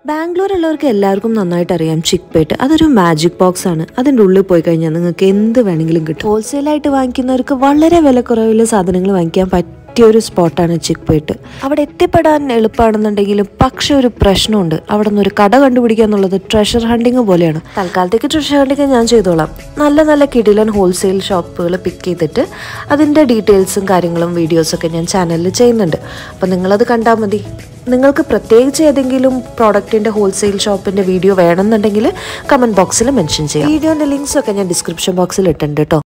ബാംഗ്ലൂരുള്ളവർക്ക് എല്ലാവർക്കും നന്നായിട്ട് അറിയാം ചിക്പേട്ട് അതൊരു മാജിക് ബോക്സ് ആണ് അതിൻ്റെ ഉള്ളിൽ പോയി കഴിഞ്ഞാൽ നിങ്ങൾക്ക് എന്ത് വേണമെങ്കിലും കിട്ടും ഹോൾസെയിലായിട്ട് വാങ്ങിക്കുന്നവർക്ക് വളരെ വിലക്കുറവിൽ സാധനങ്ങൾ വാങ്ങിക്കാൻ പറ്റിയ ഒരു സ്പോട്ടാണ് ചിക്പേട്ട് അവിടെ എത്തിപ്പെടാൻ എളുപ്പമാണെന്നുണ്ടെങ്കിലും പക്ഷെ ഒരു പ്രശ്നമുണ്ട് അവിടെ നിന്ന് ഒരു കട കണ്ടുപിടിക്കുക എന്നുള്ളത് ട്രഷർ ഹണ്ടിങ് പോലെയാണ് തൽക്കാലത്തേക്ക് ട്രഷർ ഹണ്ടിങ് ഞാൻ ചെയ്തോളാം നല്ല നല്ല കിടിലൻ ഹോൾസെയിൽ ഷോപ്പുകൾ പിക്ക് ചെയ്തിട്ട് അതിൻ്റെ ഡീറ്റെയിൽസും കാര്യങ്ങളും വീഡിയോസൊക്കെ ഞാൻ ചാനലിൽ ചെയ്യുന്നുണ്ട് അപ്പം നിങ്ങളത് കണ്ടാൽ മതി നിങ്ങൾക്ക് പ്രത്യേകിച്ച് ഏതെങ്കിലും പ്രോഡക്റ്റിന്റെ ഹോൾസെയിൽ ഷോപ്പിന്റെ വീഡിയോ വേണമെന്നുണ്ടെങ്കിൽ കമന്റ് ബോക്സിൽ മെൻഷൻ ചെയ്യാം വീഡിയോന്റെ ലിങ്ക്സ് ഒക്കെ ഞാൻ ഡിസ്ക്രിപ്ഷൻ ബോക്സിൽ ഇട്ടുണ്ട് കേട്ടോ